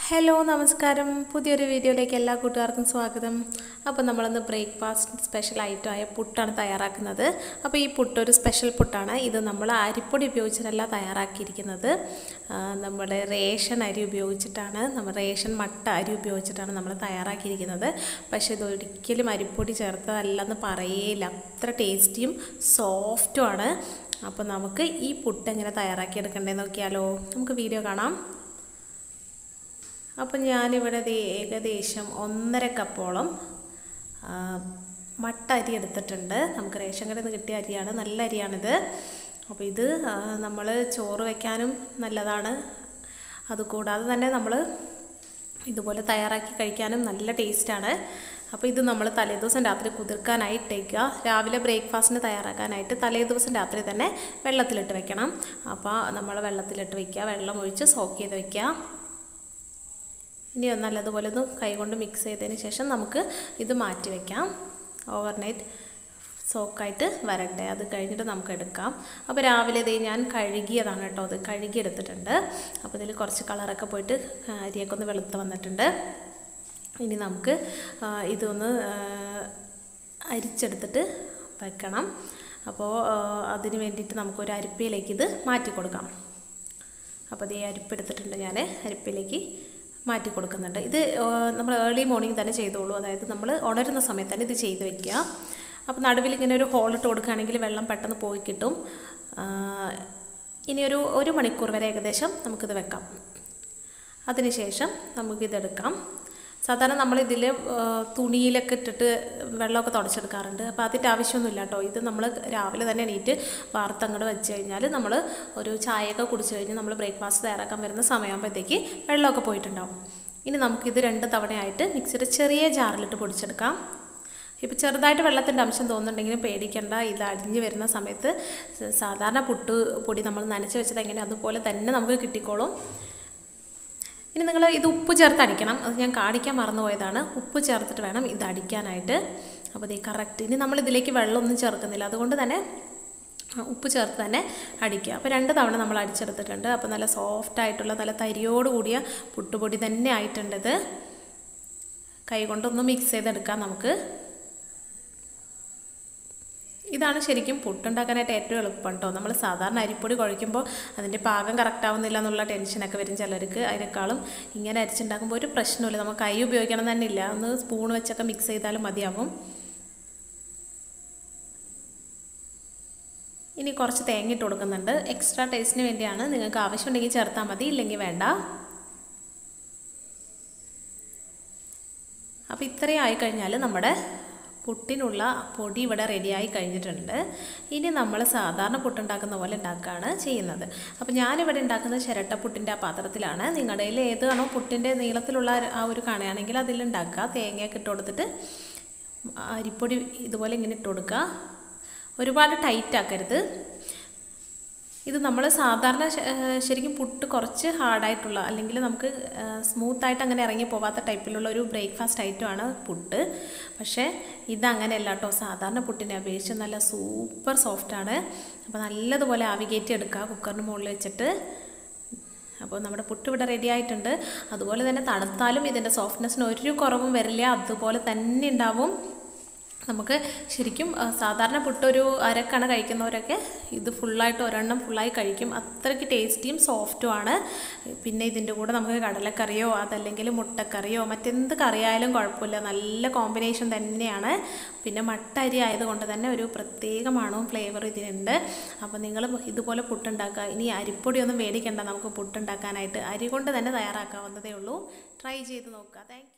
hello നമസ്കാരം പുതിയൊരു വീഡിയോയിലേക്ക് എല്ലാ കൂട്ടുകാർക്കും സ്വാഗതം അപ്പോൾ നമ്മളിന്ന് ബ്രേക്ക്ഫാസ്റ്റ് സ്പെഷ്യൽ ഐറ്റമായ പുട്ടാണ് തയ്യാറാക്കുന്നത് അപ്പോൾ ഈ പുട്ട് ഒരു സ്പെഷ്യൽ പുട്ടാണ് ഇത് നമ്മൾ അരിപ്പൊടി ഉപയോഗിച്ചിട്ടല്ല തയ്യാറാക്കിയിരിക്കുന്നത് ആ, നമ്മുടെ റേഷൻ അരി ഉപയോഗിച്ചിട്ടാണ് നമ്മൾ റേഷൻ മട്ട അരി ഉപയോഗിച്ചിട്ടാണ് നമ്മൾ തയ്യാറാക്കിയിരിക്കുന്നത് പക്ഷേ ഇത് ഒരിക്കലും അരിപ്പൊടി ചേർത്തതല്ലെന്ന് പറയേയില്ല അത്ര ടേസ്റ്റിയും സോഫ്റ്റുമാണ് അപ്പോൾ നമുക്ക് ഈ പുട്ട് എങ്ങനെ തയ്യാറാക്കിയെടുക്കണ്ടേന്ന് നോക്കിയാലോ നമുക്ക് വീഡിയോ കാണാം അപ്പം ഞാനിവിടെ ദേ ഏകദേശം ഒന്നര കപ്പോളം ആ, മട്ട അരി എടുത്തിട്ടുണ്ട് നമുക്ക് റേഷൻ കടയിൽ നിന്ന് കിട്ടിയ അരിയാണ് നല്ല അരിയാണിത് അപ്പോൾ ഇത് നമ്മൾ ചോറ് വയ്ക്കാനും നല്ലതാണ് അതുകൂടാതെ തന്നെ നമ്മൾ ഇതുപോലെ തയ്യാറാക്കി കഴിക്കാനും നല്ല ടേസ്റ്റാണ് അപ്പോൾ ഇത് നമ്മൾ തലേദിവസം രാത്രി കുതിർക്കാനായി ഇട്ടേക്കുക രാവിലെ ബ്രേക്ക്ഫാസ്റ്റിന് തയ്യാറാക്കാനായിട്ട് തലേദിവസം രാത്രി തന്നെ വെള്ളത്തിലിട്ട് വെക്കണം അപ്പോൾ നമ്മൾ വെള്ളത്തിലിട്ട് വയ്ക്കുക വെള്ളം ഒഴിച്ച് സോക്ക് ചെയ്ത് വയ്ക്കുക ഇനി നല്ലതുപോലെ ഒന്ന് കൈകൊണ്ട് മിക്സ് ചെയ്തതിന് ശേഷം നമുക്ക് ഇത് മാറ്റി വയ്ക്കാം ഓവർനൈറ്റ് സോക്കായിട്ട് വരട്ടെ അത് കഴിഞ്ഞിട്ട് നമുക്ക് എടുക്കാം അപ്പോൾ രാവിലെ ഇതേ ഞാൻ കഴുകിയതാണ് കേട്ടോ അത് കഴുകി എടുത്തിട്ടുണ്ട് അപ്പോൾ ഇതിൽ കുറച്ച് കളറൊക്കെ പോയിട്ട് അരിയൊക്കെ ഒന്ന് വെളുത്ത് വന്നിട്ടുണ്ട് ഇനി നമുക്ക് ആ, ഇതൊന്ന് ആ, അരിച്ചെടുത്തിട്ട് വെക്കണം അപ്പോൾ ആ, അതിന് വേണ്ടിയിട്ട് നമുക്കൊരു അരിപ്പയിലേക്ക് ഇത് മാറ്റി കൊടുക്കാം അപ്പോൾ ഇത് ഈ അരിപ്പെടുത്തിട്ടുണ്ട് ഞാൻ അരിപ്പയിലേക്ക് മാറ്റി കൊടുക്കുന്നുണ്ട് ഇത് നമ്മൾ ഏർലി മോർണിംഗ് തന്നെ ചെയ്തോളൂ അതായത് നമ്മൾ ഉണരുന്ന സമയത്ത് തന്നെ ഇത് ചെയ്ത് വെക്കുക അപ്പോൾ നടുവിൽ ഇങ്ങനെ ഒരു ഹോൾ ഇട്ട് കൊടുക്കുകയാണെങ്കിൽ വെള്ളം പെട്ടെന്ന് പോയി കിട്ടും ആ, ഇനി ഒരു ഒരു മണിക്കൂർ വരെ ഏകദേശം നമുക്കിത് വെക്കാം അതിനുശേഷം നമുക്കിതെടുക്കാം സാധാരണ നമ്മളിതിൽ തുണിയിലൊക്കെ ഇട്ടിട്ട് വെള്ളമൊക്കെ തുടച്ചെടുക്കാറുണ്ട് അപ്പോൾ അതിൻ്റെ ആവശ്യമൊന്നുമില്ല കേട്ടോ ഇത് നമ്മൾ രാവിലെ തന്നെ എണീറ്റ് വാർത്തങ്ങോട്ട് വെച്ച് കഴിഞ്ഞാൽ നമ്മൾ ഒരു ചായയൊക്കെ കുടിച്ച് കഴിഞ്ഞ് നമ്മൾ ബ്രേക്ക്ഫാസ്റ്റ് തയ്യാറാക്കാൻ വരുന്ന സമയമാകുമ്പോഴത്തേക്ക് വെള്ളമൊക്കെ പോയിട്ടുണ്ടാവും ഇനി നമുക്കിത് രണ്ട് തവണയായിട്ട് മിക്സിയുടെ ചെറിയ ജാറിലിട്ട് പൊടിച്ചെടുക്കാം ഇപ്പോൾ ചെറുതായിട്ട് വെള്ളത്തിൻ്റെ അംശം തോന്നുന്നുണ്ടെങ്കിലും പേടിക്കേണ്ട ഇത് അടിഞ്ഞ് വരുന്ന സമയത്ത് സാധാരണ പുട്ട് പൊടി നമ്മൾ നനച്ച് വെച്ചത് എങ്ങനെ അതുപോലെ തന്നെ നമുക്ക് കിട്ടിക്കോളും ഇനി നിങ്ങൾ ഇത് ഉപ്പ് ചേർത്ത് അടിക്കണം അത് ഞാൻ കാണിക്കാൻ മറന്നുപോയതാണ് ഉപ്പ് ചേർത്തിട്ട് വേണം ഇത് അടിക്കാനായിട്ട് അപ്പോൾ ഇത് കറക്റ്റ് ഇനി നമ്മൾ ഇതിലേക്ക് വെള്ളമൊന്നും ചേർക്കുന്നില്ല അതുകൊണ്ട് തന്നെ ആ, ഉപ്പ് ചേർത്ത് തന്നെ അടിക്കുക അപ്പോൾ രണ്ട് തവണ നമ്മൾ അടിച്ചെടുത്തിട്ടുണ്ട് അപ്പോൾ നല്ല സോഫ്റ്റ് ആയിട്ടുള്ള നല്ല തരിയോട് കൂടിയ പുട്ടുപൊടി തന്നെ ആയിട്ടുണ്ടത് കൈ കൊണ്ടൊന്ന് മിക്സ് ചെയ്തെടുക്കാം നമുക്ക് ഇതാണ് ശരിക്കും പുട്ടുണ്ടാക്കാനായിട്ട് ഏറ്റവും എളുപ്പം കേട്ടോ നമ്മൾ സാധാരണ അരിപ്പൊടി കുഴയ്ക്കുമ്പോൾ അതിൻ്റെ പാകം കറക്റ്റ് ആവുന്നില്ല എന്നുള്ള ടെൻഷനൊക്കെ വരും ചിലർക്ക് അതിനേക്കാളും ഇങ്ങനെ അരിച്ചുണ്ടാക്കുമ്പോൾ ഒരു പ്രശ്നമില്ല നമുക്ക് കൈ ഉപയോഗിക്കണം തന്നെ ഇല്ല ഒന്ന് സ്പൂൺ വെച്ചൊക്കെ മിക്സ് ചെയ്താലും മതിയാവും ഇനി കുറച്ച് തേങ്ങ ഇട്ട് കൊടുക്കുന്നുണ്ട് എക്സ്ട്രാ ടേസ്റ്റിന് വേണ്ടിയാണ് നിങ്ങൾക്ക് ആവശ്യമുണ്ടെങ്കിൽ ചേർത്താൽ മതി ഇല്ലെങ്കിൽ വേണ്ട അപ്പോൾ ഇത്രയും ആയിക്കഴിഞ്ഞാൽ നമ്മുടെ പുട്ടിനുള്ള പൊടി ഇവിടെ റെഡിയായി കഴിഞ്ഞിട്ടുണ്ട് ഇനി നമ്മൾ സാധാരണ പുട്ടുണ്ടാക്കുന്ന പോലെ ഉണ്ടാക്കുകയാണ് ചെയ്യുന്നത് അപ്പോൾ ഞാനിവിടെ ഉണ്ടാക്കുന്നത് ചിരട്ടപ്പുട്ടിൻ്റെ ആ പാത്രത്തിലാണ് നിങ്ങളുടെ കയ്യിൽ ഏതാണോ പുട്ടിൻ്റെ നീളത്തിലുള്ള ആ ഒരു കണയാണെങ്കിൽ അതിലുണ്ടാക്കുക തേങ്ങയൊക്കെ ഇട്ട് കൊടുത്തിട്ട് അരിപ്പൊടി ഇതുപോലെ ഇങ്ങനെ ഇട്ട് കൊടുക്കുക ഒരുപാട് ടൈറ്റ് ആക്കരുത് ഇത് നമ്മൾ സാധാരണ ശ- ഏഹ് ശരിക്കും പുട്ട് കുറച്ച് ഹാർഡായിട്ടുള്ള അല്ലെങ്കിൽ നമുക്ക് സ്മൂത്തായിട്ട് അങ്ങനെ ഇറങ്ങി പോവാത്ത ടൈപ്പിലുള്ള ഒരു ബ്രേക്ക്ഫാസ്റ്റ് ഐറ്റമാണ് പുട്ട് പക്ഷേ ഇതങ്ങനെയല്ല കേട്ടോ സാധാരണ പുട്ടിനെ അപേക്ഷിച്ച് നല്ല സൂപ്പർ സോഫ്റ്റാണ് അപ്പോൾ നല്ലതുപോലെ ആവി കയറ്റി എടുക്കുക കുക്കറിന് മുകളിൽ വെച്ചിട്ട് അപ്പോൾ നമ്മുടെ പുട്ട് ഇവിടെ റെഡി ആയിട്ടുണ്ട് അതുപോലെ തന്നെ തണുത്താലും ഇതിൻ്റെ സോഫ്റ്റ്നെസ്സിന് ഒരു കുറവും വരില്ല അതുപോലെ തന്നെ ഉണ്ടാവും നമുക്ക് ശരിക്കും ആ, സാധാരണ പുട്ടൊരു അരക്കണ കഴിക്കുന്നവരൊക്കെ ഇത് ഫുള്ളായിട്ട് ഒരെണ്ണം ഫുള്ളായി കഴിക്കും അത്രയ്ക്ക് ടേസ്റ്റിയും സോഫ്റ്റും ആണ് പിന്നെ ഇതിൻ്റെ കൂടെ നമുക്ക് കടലക്കറിയോ അതല്ലെങ്കിൽ മുട്ടക്കറിയോ മറ്റെന്ത് കറിയായാലും കുഴപ്പമില്ല നല്ല കോമ്പിനേഷൻ തന്നെയാണ് പിന്നെ മട്ട അരി ആയതുകൊണ്ട് തന്നെ ഒരു പ്രത്യേക മണവും ഫ്ലേവർ ഇതിനുണ്ട് അപ്പോൾ നിങ്ങൾ ഇതുപോലെ പുട്ടുണ്ടാക്കുക ഇനി അരിപ്പൊടിയൊന്നും മേടിക്കണ്ട നമുക്ക് പുട്ടുണ്ടാക്കാനായിട്ട് അരി കൊണ്ട് തന്നെ തയ്യാറാക്കാവുന്നതേ ഉള്ളൂ ട്രൈ ചെയ്ത് നോക്കുക താങ്ക്